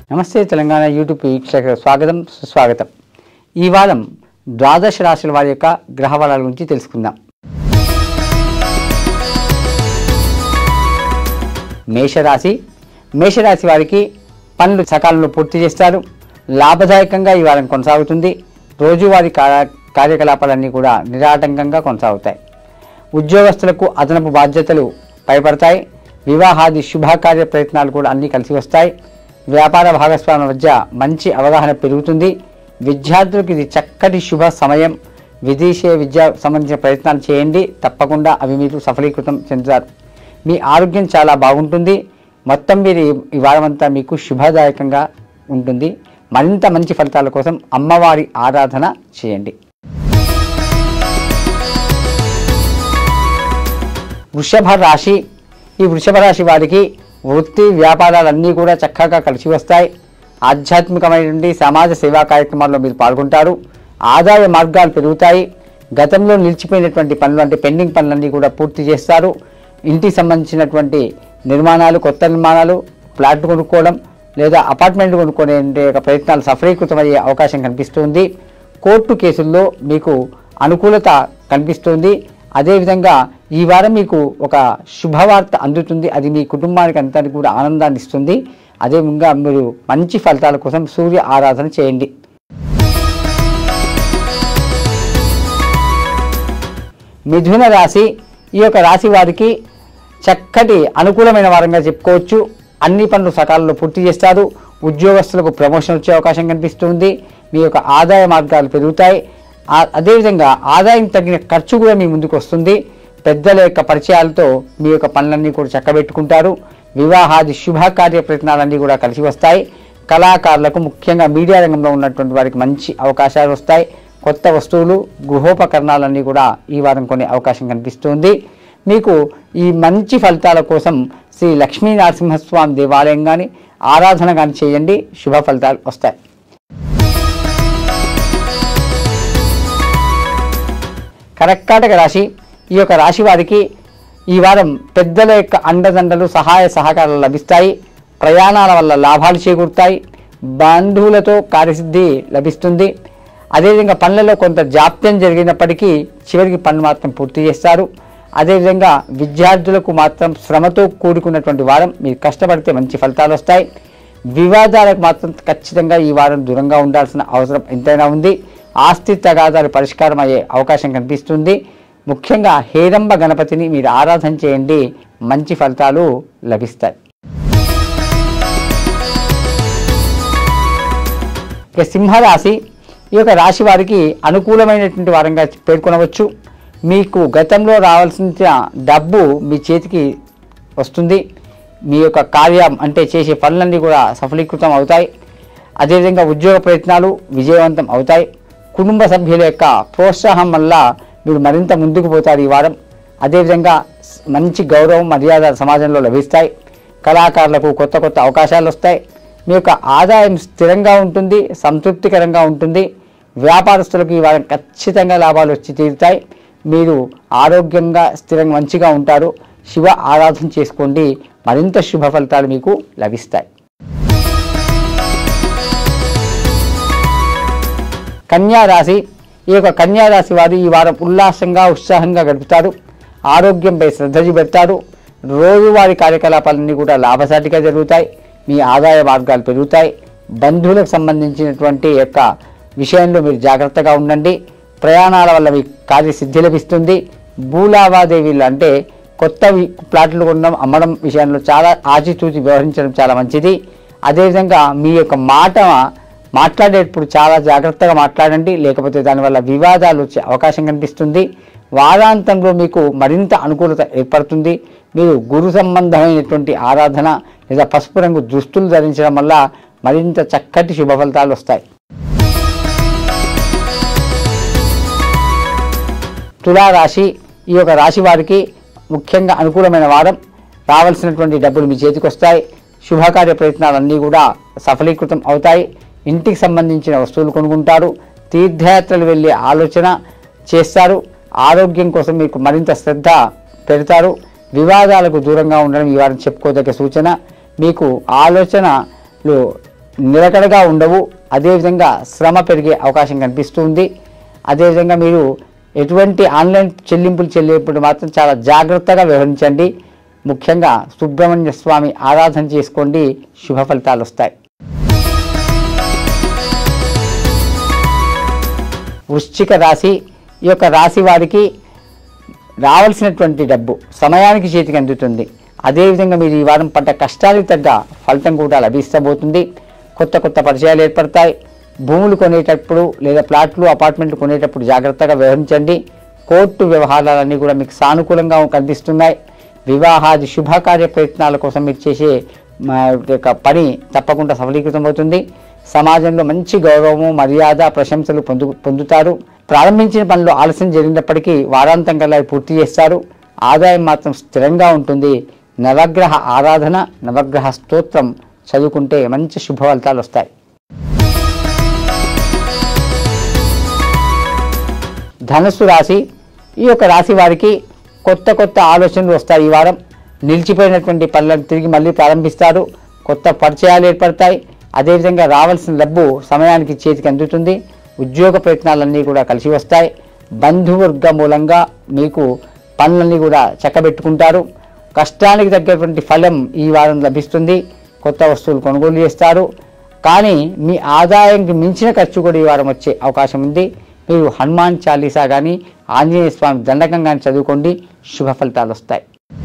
నమస్తే తెలంగాణ యూట్యూబ్ వీక్షకులకు స్వాగతం సుస్వాగతం ఈ వారం ద్వాదశ రాశుల వారి యొక్క గ్రహబలాల గురించి తెలుసుకుందాం మేషరాశి మేషరాశి వారికి పనులు సకాలంలో పూర్తి చేస్తారు లాభదాయకంగా ఈ వారం కొనసాగుతుంది రోజువారీ కార్య కార్యకలాపాలన్నీ కూడా నిరాటంకంగా కొనసాగుతాయి ఉద్యోగస్తులకు అదనపు బాధ్యతలు పైపడతాయి వివాహాది శుభకార్య ప్రయత్నాలు కూడా అన్నీ కలిసి వస్తాయి వ్యాపార భాగస్వామ్య మధ్య మంచి అవగాహన పెరుగుతుంది విద్యార్థులకు ఇది చక్కటి శుభ సమయం విదేశీ విద్య సంబంధించిన ప్రయత్నాలు చేయండి తప్పకుండా అవి మీరు సఫలీకృతం చెందుతారు మీ ఆరోగ్యం చాలా బాగుంటుంది మొత్తం మీరు ఈ- ఈ వారమంతా మీకు శుభదాయకంగా ఉంటుంది మరింత మంచి ఫలితాల కోసం అమ్మవారి ఆరాధన చేయండి వృషభ రాశి ఈ వృషభ రాశి వారికి వృత్తి వ్యాపారాలన్నీ కూడా చక్కగా కలిసి వస్తాయి ఆధ్యాత్మికమైనటువంటి సమాజ సేవా కార్యక్రమాల్లో మీరు పాల్గొంటారు ఆదాయ మార్గాలు పెరుగుతాయి గతంలో నిలిచిపోయినటువంటి పనులు అంటే పెండింగ్ పనులన్నీ కూడా పూర్తి చేస్తారు ఇంటికి సంబంధించినటువంటి నిర్మాణాలు కొత్త నిర్మాణాలు ప్లాట్ కొనుక్కోవడం లేదా అపార్ట్మెంట్ కొనుక్కునే యొక్క ప్రయత్నాలు సఫలీకృతమయ్యే అవకాశం కనిపిస్తుంది కోర్టు కేసుల్లో మీకు అనుకూలత కనిపిస్తుంది అదేవిధంగా ఈ వారం మీకు ఒక శుభవార్త అందుతుంది అది మీ కుటుంబానికి అంతటి కూడా ఆనందాన్ని ఇస్తుంది అదేవిధంగా మీరు మంచి ఫలితాల కోసం సూర్య ఆరాధన చేయండి మిథున రాశి ఈ యొక్క రాశి వారికి చక్కటి అనుకూలమైన వారంగా చెప్పుకోవచ్చు అన్ని పనులు సకాలంలో పూర్తి చేస్తారు ఉద్యోగస్తులకు ప్రమోషన్ వచ్చే అవకాశం కనిపిస్తుంది మీ యొక్క ఆదాయ మార్గాలు పెరుగుతాయి ఆ- అదేవిధంగా ఆదాయం తగిన ఖర్చు కూడా మీ ముందుకు వస్తుంది పెద్దల యొక్క పరిచయాలతో మీ యొక్క పనులన్నీ కూడా చక్కబెట్టుకుంటారు వివాహాది శుభకార్య ప్రయత్నాలన్నీ కూడా కలిసి వస్తాయి కళాకారులకు ముఖ్యంగా మీడియా రంగంలో ఉన్నటువంటి వారికి మంచి అవకాశాలు వస్తాయి కొత్త వస్తువులు గృహోపకరణాలన్నీ కూడా ఈ వారం కొనే అవకాశం కనిపిస్తుంది మీకు ఈ మంచి ఫలితాల కోసం శ్రీ లక్ష్మీ నరసింహస్వామి దేవాలయం కానీ ఆరాధన కానీ చేయండి శుభ ఫలితాలు వస్తాయి కర్కాటక రాశి ఈ యొక్క రాశి వారికి ఈ వారం పెద్దల యొక్క అండదండలు సహాయ సహకారాలు లభిస్తాయి ప్రయాణాల వల్ల లాభాలు చేకూరుతాయి బంధువులతో కార్యసిద్ధి లభిస్తుంది అదేవిధంగా పనులలో కొంత జాప్యం జరిగినప్పటికీ చివరికి పనులు మాత్రం పూర్తి చేస్తారు అదేవిధంగా విద్యార్థులకు మాత్రం శ్రమతో కూడుకున్నటువంటి వారం మీరు కష్టపడితే మంచి ఫలితాలు వస్తాయి వివాదాలకు మాత్రం ఖచ్చితంగా ఈ వారం దూరంగా ఉండాల్సిన అవసరం ఎంతైనా ఉంది ఆస్తి తగాదాలు పరిష్కారం అయ్యే అవకాశం కనిపిస్తుంది ముఖ్యంగా హేరంబ గణపతిని మీరు ఆరాధన చేయండి మంచి ఫలితాలు లభిస్తాయి ఇక సింహరాశి ఈ యొక్క రాశి వారికి అనుకూలమైనటువంటి వారంగా పేర్కొనవచ్చు మీకు గతంలో రావాల్సిన డబ్బు మీ చేతికి వస్తుంది మీ యొక్క కార్యం అంటే చేసే పనులన్నీ కూడా సఫలీకృతం అవుతాయి అదేవిధంగా ఉద్యోగ ప్రయత్నాలు విజయవంతం అవుతాయి కుటుంబ సభ్యుల యొక్క ప్రోత్సాహం వల్ల మీరు మరింత ముందుకు పోతారు ఈ వారం అదేవిధంగా స్- మంచి గౌరవం మర్యాద సమాజంలో లభిస్తాయి కళాకారులకు కొత్త కొత్త అవకాశాలు వస్తాయి మీ యొక్క ఆదాయం స్థిరంగా ఉంటుంది సంతృప్తికరంగా ఉంటుంది వ్యాపారస్తులకు ఈ వారం ఖచ్చితంగా లాభాలు వచ్చి తీరుతాయి మీరు ఆరోగ్యంగా స్థిరంగా మంచిగా ఉంటారు శివ ఆరాధన చేసుకోండి మరింత శుభ ఫలితాలు మీకు లభిస్తాయి కన్యా రాశి ఈ యొక్క కన్యా రాశి వారు ఈ వారం ఉల్లాసంగా ఉత్సాహంగా గడుపుతారు ఆరోగ్యంపై శ్రద్ధ చూపెడతారు రోజువారీ కార్యకలాపాలన్నీ కూడా లాభసాటిగా జరుగుతాయి మీ ఆదాయ మార్గాలు పెరుగుతాయి బంధువులకు సంబంధించినటువంటి యొక్క విషయంలో మీరు జాగ్రత్తగా ఉండండి ప్రయాణాల వల్ల మీ కార్యసిద్ధి లభిస్తుంది భూలావాదేవీలు అంటే కొత్త వి- ప్లాట్లు కొనడం అమ్మడం విషయంలో చాలా ఆచితూచి వ్యవహరించడం చాలా మంచిది అదేవిధంగా మీ యొక్క మాట మాట్లాడేటప్పుడు చాలా జాగ్రత్తగా మాట్లాడండి లేకపోతే దానివల్ల వివాదాలు వచ్చే అవకాశం కనిపిస్తుంది వారాంతంలో మీకు మరింత అనుకూలత ఏర్పడుతుంది మీరు గురు సంబంధమైనటువంటి ఆరాధన లేదా పసుపు రంగు దుస్తులు ధరించడం వల్ల మరింత చక్కటి శుభ ఫలితాలు వస్తాయి తులారాశి ఈ యొక్క రాశి వారికి ముఖ్యంగా అనుకూలమైన వారం రావాల్సినటువంటి డబ్బులు మీ చేతికి వస్తాయి శుభకార్య ప్రయత్నాలన్నీ కూడా సఫలీకృతం అవుతాయి ఇంటికి సంబంధించిన వస్తువులు కొనుక్కుంటారు తీర్థయాత్రలు వెళ్ళే ఆలోచన చేస్తారు ఆరోగ్యం కోసం మీకు మరింత శ్రద్ధ పెడతారు వివాదాలకు దూరంగా ఉండడం ఈ వారం చెప్పుకోదగ్గ సూచన మీకు ఆలోచనలు నిలకడగా ఉండవు అదేవిధంగా శ్రమ పెరిగే అవకాశం కనిపిస్తుంది అదేవిధంగా మీరు ఎటువంటి ఆన్లైన్ చెల్లింపులు చెల్లేప్పుడు మాత్రం చాలా జాగ్రత్తగా వ్యవహరించండి ముఖ్యంగా సుబ్రహ్మణ్య స్వామి ఆరాధన చేసుకోండి శుభ ఫలితాలు వస్తాయి వృశ్చిక రాశి ఈ యొక్క రాశి వారికి రావాల్సినటువంటి డబ్బు సమయానికి చేతికి అందుతుంది అదేవిధంగా మీరు ఈ వారం పడ్డ కష్టాలకు తగ్గ ఫలితం కూడా లభిస్తబోతుంది కొత్త కొత్త పరిచయాలు ఏర్పడతాయి భూములు కొనేటప్పుడు లేదా ప్లాట్లు అపార్ట్మెంట్లు కొనేటప్పుడు జాగ్రత్తగా వ్యవహరించండి కోర్టు వ్యవహారాలన్నీ కూడా మీకు సానుకూలంగా కనిపిస్తున్నాయి వివాహాది శుభకార్య ప్రయత్నాల కోసం మీరు చేసే మా యొక్క పని తప్పకుండా సఫలీకృతం అవుతుంది సమాజంలో మంచి గౌరవము మర్యాద ప్రశంసలు పొందు పొందుతారు ప్రారంభించిన పనులు ఆలస్యం జరిగినప్పటికీ వారాంతం కల్లా అవి పూర్తి చేస్తారు ఆదాయం మాత్రం స్థిరంగా ఉంటుంది నవగ్రహ ఆరాధన నవగ్రహ స్తోత్రం చదువుకుంటే మంచి శుభ ఫలితాలు వస్తాయి ధనుస్సు రాశి ఈ యొక్క రాశి వారికి కొత్త కొత్త ఆలోచనలు వస్తాయి ఈ వారం నిలిచిపోయినటువంటి పనులను తిరిగి మళ్ళీ ప్రారంభిస్తారు కొత్త పరిచయాలు ఏర్పడతాయి అదేవిధంగా రావాల్సిన డబ్బు సమయానికి చేతికి అందుతుంది ఉద్యోగ ప్రయత్నాలన్నీ కూడా కలిసి వస్తాయి బంధువర్గ మూలంగా మీకు పనులన్నీ కూడా చక్కబెట్టుకుంటారు కష్టానికి తగ్గటువంటి ఫలం ఈ వారం లభిస్తుంది కొత్త వస్తువులు కొనుగోలు చేస్తారు కానీ మీ ఆదాయానికి మించిన ఖర్చు కూడా ఈ వారం వచ్చే అవకాశం ఉంది మీరు హనుమాన్ చాలీసా కానీ ఆంజనేయ స్వామి దండకం కానీ చదువుకోండి శుభ ఫలితాలు వస్తాయి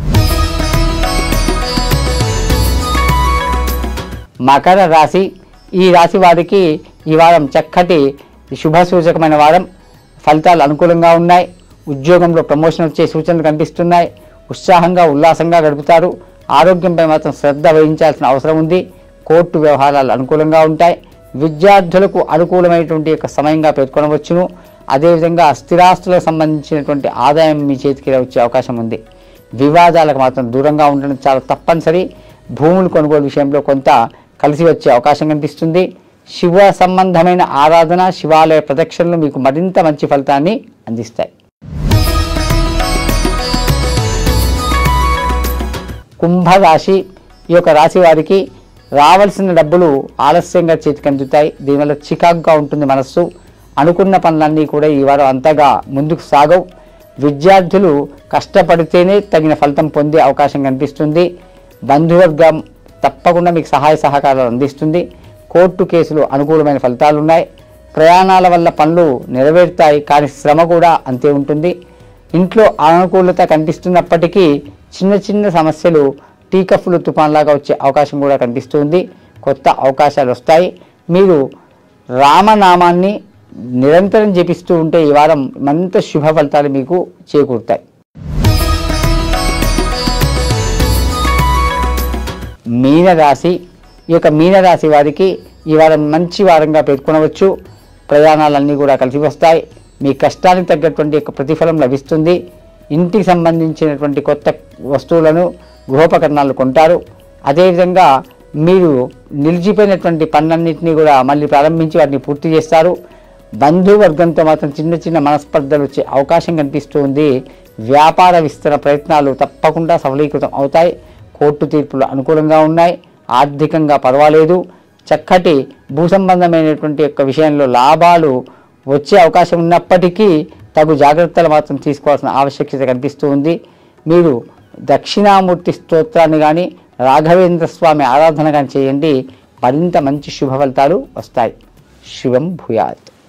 మకర రాశి ఈ రాశి వారికి ఈ వారం చక్కటి శుభ సూచకమైన వారం ఫలితాలు అనుకూలంగా ఉన్నాయి ఉద్యోగంలో ప్రమోషన్ వచ్చే సూచనలు కనిపిస్తున్నాయి ఉత్సాహంగా ఉల్లాసంగా గడుపుతారు ఆరోగ్యంపై మాత్రం శ్రద్ధ వహించాల్సిన అవసరం ఉంది కోర్టు వ్యవహారాలు అనుకూలంగా ఉంటాయి విద్యార్థులకు అనుకూలమైనటువంటి యొక్క సమయంగా పేర్కొనవచ్చును అదేవిధంగా స్థిరాస్తులకు సంబంధించినటువంటి ఆదాయం మీ చేతికి వచ్చే అవకాశం ఉంది వివాదాలకు మాత్రం దూరంగా ఉండడం చాలా తప్పనిసరి భూములు కొనుగోలు విషయంలో కొంత కలిసి వచ్చే అవకాశం కనిపిస్తుంది శివ సంబంధమైన ఆరాధన శివాలయ ప్రదక్షిణలు మీకు మరింత మంచి ఫలితాన్ని అందిస్తాయి కుంభరాశి ఈ యొక్క రాశి వారికి రావాల్సిన డబ్బులు ఆలస్యంగా చేతికి అందుతాయి దీనివల్ల చికాకుగా ఉంటుంది మనస్సు అనుకున్న పనులన్నీ కూడా ఈ వారం అంతగా ముందుకు సాగవు విద్యార్థులు కష్టపడితేనే తగిన ఫలితం పొందే అవకాశం కనిపిస్తుంది బంధువర్గం తప్పకుండా మీకు సహాయ సహకారాలు అందిస్తుంది కోర్టు కేసులు అనుకూలమైన ఫలితాలు ఉన్నాయి ప్రయాణాల వల్ల పనులు నెరవేరుతాయి కానీ శ్రమ కూడా అంతే ఉంటుంది ఇంట్లో అనుకూలత కనిపిస్తున్నప్పటికీ చిన్న చిన్న సమస్యలు టీకఫ్లు తుఫాన్లాగా వచ్చే అవకాశం కూడా కనిపిస్తుంది కొత్త అవకాశాలు వస్తాయి మీరు రామనామాన్ని నిరంతరం జపిస్తూ ఉంటే ఈ వారం మంత శుభ ఫలితాలు మీకు చేకూరుతాయి మీనరాశి ఈ యొక్క మీనరాశి వారికి ఈ వారం మంచి వారంగా పేర్కొనవచ్చు ప్రయాణాలన్నీ కూడా కలిసి వస్తాయి మీ కష్టానికి తగ్గటువంటి యొక్క ప్రతిఫలం లభిస్తుంది ఇంటికి సంబంధించినటువంటి కొత్త వస్తువులను గృహోపకరణాలు కొంటారు అదేవిధంగా మీరు నిలిచిపోయినటువంటి పనులన్నింటినీ కూడా మళ్ళీ ప్రారంభించి వాటిని పూర్తి చేస్తారు బంధువర్గంతో మాత్రం చిన్న చిన్న మనస్పర్ధలు వచ్చే అవకాశం కనిపిస్తూ ఉంది వ్యాపార విస్తరణ ప్రయత్నాలు తప్పకుండా సఫలీకృతం అవుతాయి కోర్టు తీర్పులు అనుకూలంగా ఉన్నాయి ఆర్థికంగా పర్వాలేదు చక్కటి భూ సంబంధమైనటువంటి యొక్క విషయంలో లాభాలు వచ్చే అవకాశం ఉన్నప్పటికీ తగు జాగ్రత్తలు మాత్రం తీసుకోవాల్సిన ఆవశ్యకత కనిపిస్తూ ఉంది మీరు దక్షిణామూర్తి స్తోత్రాన్ని కానీ రాఘవేంద్ర స్వామి ఆరాధన కానీ చేయండి మరింత మంచి శుభ ఫలితాలు వస్తాయి శివం భూయాత్